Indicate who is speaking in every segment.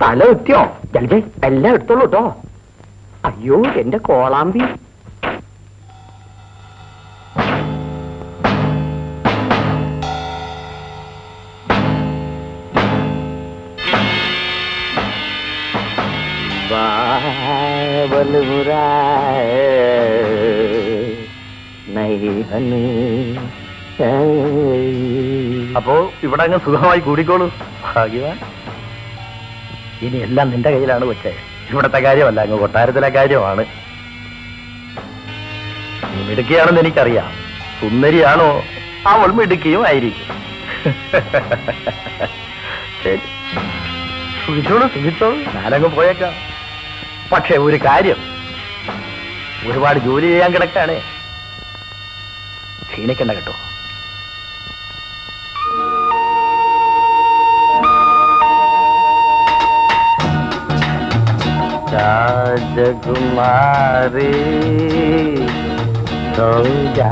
Speaker 1: സ്ഥലം എത്തിയോ ജലജെ എല്ലാം എടുത്തോളൂ കേട്ടോ അയ്യോ എന്റെ കോളാമ്പി
Speaker 2: അപ്പോ ഇവിടെ അങ്ങ് സുഖമായി കൂടിക്കോളൂ ഭാഗ്യവാൻ ഇനി എല്ലാം നിന്റെ കയ്യിലാണ് വെച്ചേ ഇവിടത്തെ കാര്യമല്ല അങ്ങ് കൊട്ടാരത്തിലെ കാര്യമാണ് നീ മിടുക്കിയാണെന്ന് എനിക്കറിയാം സുന്ദരിയാണോ അവൾ മിടുക്കിയും ആയിരിക്കും ശരി സുഖിച്ചോളൂ സുഖിച്ചോളൂ ഞാനങ്ങ് പോയേക്കാം പക്ഷെ ഒരു കാര്യം ഒരുപാട് ജോലി ചെയ്യാൻ കിടക്കാണേ ക്ഷീണിക്കണ്ട കേട്ടോ രാജകുമാരി സൗജാ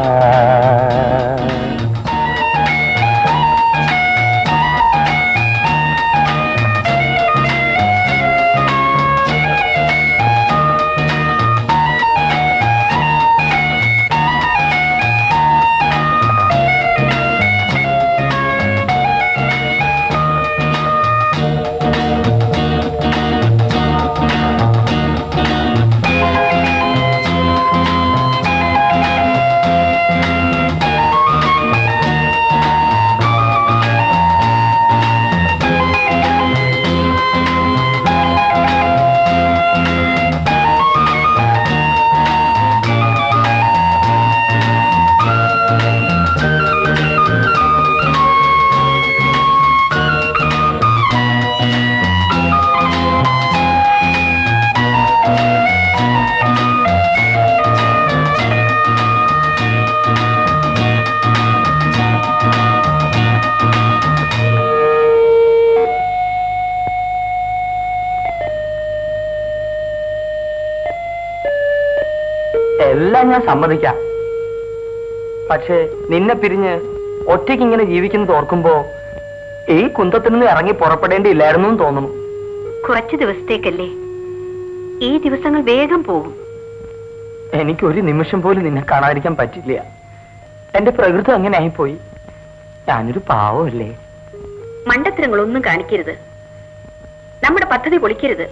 Speaker 1: എല്ലാം ഞാൻ സമ്മതിക്കാം പക്ഷേ നിന്നെ പിരിഞ്ഞ് ഒറ്റയ്ക്ക് ഇങ്ങനെ ജീവിക്കുന്നത് ഓർക്കുമ്പോ ഈ കുന്തത്തിൽ നിന്ന് ഇറങ്ങി പുറപ്പെടേണ്ടിയില്ലായിരുന്നു എന്ന് തോന്നുന്നു
Speaker 3: കുറച്ചു ദിവസത്തേക്കല്ലേ ഈ ദിവസങ്ങൾ വേഗം പോകും
Speaker 1: എനിക്ക് ഒരു നിമിഷം പോലും നിന്നെ കാണാതിരിക്കാൻ പറ്റില്ല എന്റെ പ്രകൃതി അങ്ങനെ ആയിപ്പോയി ഞാനൊരു പാവമല്ലേ
Speaker 3: മണ്ടത്തരങ്ങളൊന്നും കാണിക്കരുത് നമ്മുടെ പദ്ധതി പൊളിക്കരുത്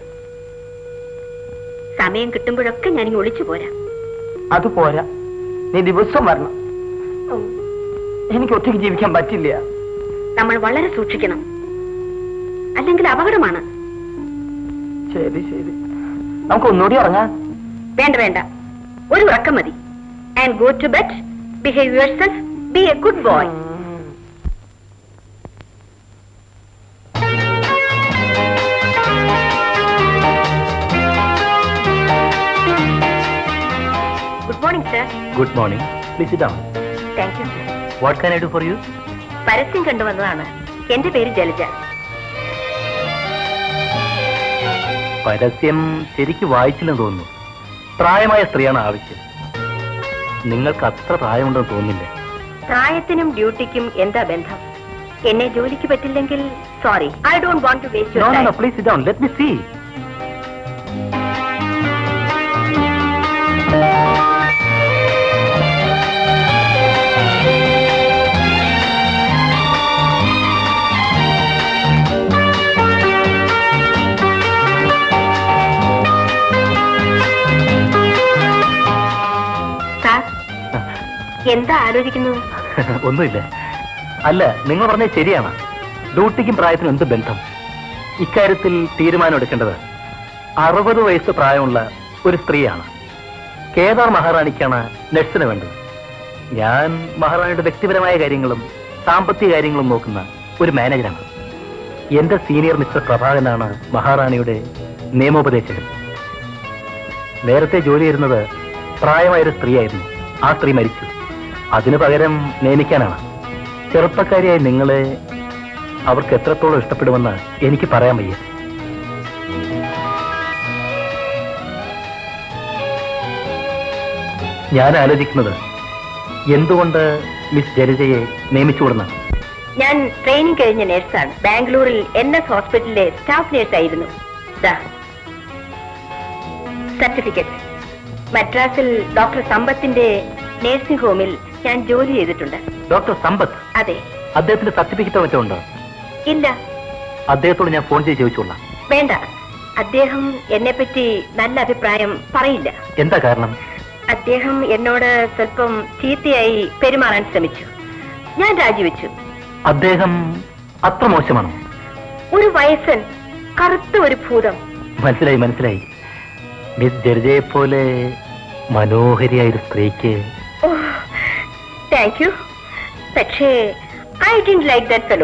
Speaker 3: സമയം കിട്ടുമ്പോഴൊക്കെ ഞാനിങ്ങ് ഒളിച്ചു പോരാ
Speaker 1: അത് പോരാ നീ ദിവസം വരണം എനിക്ക് ഒറ്റയ്ക്ക് ജീവിക്കാൻ പറ്റില്ല
Speaker 3: നമ്മൾ വളരെ സൂക്ഷിക്കണം അല്ലെങ്കിൽ അപകടമാണ്
Speaker 1: ശരി ശരി നമുക്ക് ഒന്നുകൂടി ഇറങ്ങാം
Speaker 3: വേണ്ട വേണ്ട ഒരു ഉറക്കം മതി and go to bed behave your self be a good boy good morning sir
Speaker 2: good morning please down
Speaker 3: thank you sir
Speaker 2: what can I do for you
Speaker 3: പരസ്യം കണ്ടുവന്നതാണ് എന്റെ പേര് ജലജ
Speaker 2: പരസ്യം ശരിക്ക് വായിച്ചില്ലെന്ന് തോന്നുന്നു പ്രായമായ സ്ത്രീയാണ് ആവശ്യം നിങ്ങൾക്ക് അത്ര പ്രായമുണ്ടെന്ന് തോന്നുന്നില്ല
Speaker 3: പ്രായത്തിനും ഡ്യൂട്ടിക്കും എന്താ ബന്ധം എന്നെ ജോലിക്ക് പറ്റില്ലെങ്കിൽ sorry I don't want to waste
Speaker 2: no
Speaker 3: your
Speaker 2: no no
Speaker 3: time
Speaker 2: please down let me see
Speaker 3: sir എന്താ ആലോചിക്കുന്നത്
Speaker 2: ഒന്നുമില്ല അല്ല നിങ്ങൾ പറഞ്ഞത് ശരിയാണ് ഡ്യൂട്ടിക്കും പ്രായത്തിനും എന്ത് ബന്ധം ഇക്കാര്യത്തിൽ തീരുമാനം എടുക്കേണ്ടത് അറുപത് വയസ്സ് പ്രായമുള്ള ഒരു സ്ത്രീയാണ് കേദാർ മഹാറാണിക്കാണ് നഴ്സിന് വേണ്ടത് ഞാൻ മഹാറാണിയുടെ വ്യക്തിപരമായ കാര്യങ്ങളും സാമ്പത്തിക കാര്യങ്ങളും നോക്കുന്ന ഒരു മാനേജറാണ് എന്റെ സീനിയർ മിസ്റ്റർ പ്രഭാകരനാണ് മഹാറാണിയുടെ നിയമോപദേശകൻ നേരത്തെ ജോലി ചെയ്യുന്നത് പ്രായമായൊരു സ്ത്രീയായിരുന്നു ആ സ്ത്രീ മരിച്ചു അതിനു പകരം നിയമിക്കാനാണ് ചെറുപ്പക്കാരിയായ നിങ്ങളെ അവർക്ക് എത്രത്തോളം ഇഷ്ടപ്പെടുമെന്ന് എനിക്ക് പറയാൻ വയ്യ ഞാൻ ആലോചിക്കുന്നത് എന്തുകൊണ്ട് മിസ് ജലജയെ നിയമിച്ചുകൂടുന്നാണ്
Speaker 3: ഞാൻ ട്രെയിനിങ് കഴിഞ്ഞ നഴ്സാണ് ബാംഗ്ലൂരിൽ എൻ എസ് ഹോസ്പിറ്റലിലെ സ്റ്റാഫ് നഴ്സ് ആയിരുന്നു സർട്ടിഫിക്കറ്റ് മദ്രാസിൽ ഡോക്ടർ സമ്പത്തിന്റെ നഴ്സിംഗ് ഹോമിൽ ഞാൻ ജോലി ചെയ്തിട്ടുണ്ട്
Speaker 2: ഡോക്ടർ സമ്പത്ത്
Speaker 3: അതെ
Speaker 2: അദ്ദേഹത്തിന്റെ സർട്ടിഫിക്കറ്റോ മറ്റോ ഉണ്ടോ
Speaker 3: ഇല്ല
Speaker 2: അദ്ദേഹത്തോട് ഞാൻ ഫോൺ ചെയ്ത് ചോദിച്ചോളാം
Speaker 3: വേണ്ട അദ്ദേഹം എന്നെ പറ്റി നല്ല അഭിപ്രായം പറയില്ല
Speaker 2: എന്താ കാരണം
Speaker 3: അദ്ദേഹം എന്നോട് സ്വല്പം ചീത്തയായി പെരുമാറാൻ ശ്രമിച്ചു ഞാൻ രാജിവെച്ചു
Speaker 2: അദ്ദേഹം അത്ര മോശമാണോ
Speaker 3: ഒരു വയസ്സൻ കറുത്ത ഒരു ഭൂതം
Speaker 2: മനസ്സിലായി മനസ്സിലായി മിസ് ജഡ്ജയെ പോലെ മനോഹരിയായ ഒരു സ്ത്രീക്ക്
Speaker 3: താങ്ക് യു പക്ഷേ I didn't like that fellow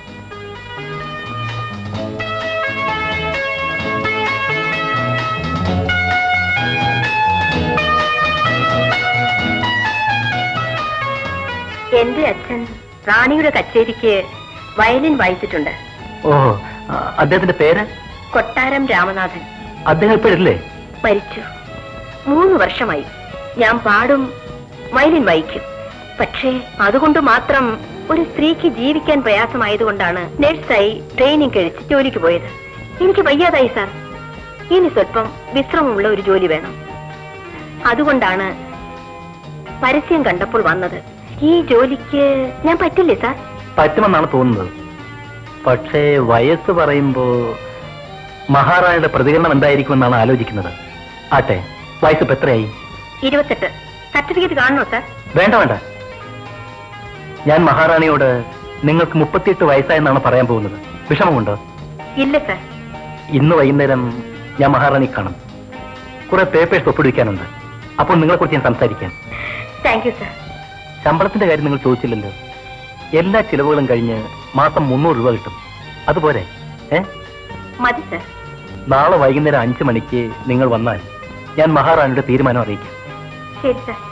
Speaker 3: എന്റെ അച്ഛൻ റാണിയുടെ കച്ചേരിക്ക് വയലിൻ വായിച്ചിട്ടുണ്ട്
Speaker 2: ഓഹോ ആ, അദ്ദേഹത്തിന്റെ പേര്
Speaker 3: കൊട്ടാരം രാമനാഥൻ
Speaker 2: അദ്ദേഹം ഇപ്പോഴില്ലേ
Speaker 3: മരിച്ചു മൂന്ന് വർഷമായി ഞാൻ പാടും വയലിൻ വായിക്കും പക്ഷേ അതുകൊണ്ട് മാത്രം ഒരു സ്ത്രീക്ക് ജീവിക്കാൻ പ്രയാസമായതുകൊണ്ടാണ് നഴ്സായി ട്രെയിനിങ് കഴിച്ച് ജോലിക്ക് പോയത് എനിക്ക് വയ്യാതായി സാർ ഇനി സ്വല്പം വിശ്രമമുള്ള ഒരു ജോലി വേണം അതുകൊണ്ടാണ് പരസ്യം കണ്ടപ്പോൾ വന്നത് ഈ ജോലിക്ക് ഞാൻ പറ്റില്ലേ സാർ
Speaker 2: പറ്റുമെന്നാണ് തോന്നുന്നത് പക്ഷേ വയസ്സ് പറയുമ്പോ മഹാറാണിയുടെ പ്രതികരണം എന്തായിരിക്കുമെന്നാണ് ആലോചിക്കുന്നത് ആട്ടെ വയസ്സ് ഇപ്പൊ എത്രയായി
Speaker 3: ഇരുപത്തെട്ട് സർട്ടിഫിക്കറ്റ് കാണണോ സാർ
Speaker 2: വേണ്ട വേണ്ട ഞാൻ മഹാറാണിയോട് നിങ്ങൾക്ക് മുപ്പത്തിയെട്ട് വയസ്സായെന്നാണ് പറയാൻ പോകുന്നത് വിഷമമുണ്ടോ
Speaker 3: ഇല്ല സാർ
Speaker 2: ഇന്ന് വൈകുന്നേരം ഞാൻ മഹാറാണി കാണും കുറെ പേപ്പേഴ്സ് ഒപ്പിടിക്കാനുണ്ട് അപ്പോൾ നിങ്ങളെക്കുറിച്ച് ഞാൻ സംസാരിക്കാം
Speaker 3: താങ്ക് യു സാർ
Speaker 2: ശമ്പളത്തിന്റെ കാര്യം നിങ്ങൾ ചോദിച്ചില്ലല്ലോ എല്ലാ ചിലവുകളും കഴിഞ്ഞ് മാസം മുന്നൂറ് രൂപ കിട്ടും അതുപോലെ ഏ
Speaker 3: മതി സാർ
Speaker 2: നാളെ വൈകുന്നേരം അഞ്ചു മണിക്ക് നിങ്ങൾ വന്നാൽ ഞാൻ മഹാറാണിയുടെ തീരുമാനം അറിയിക്കാം
Speaker 3: ശരി സാർ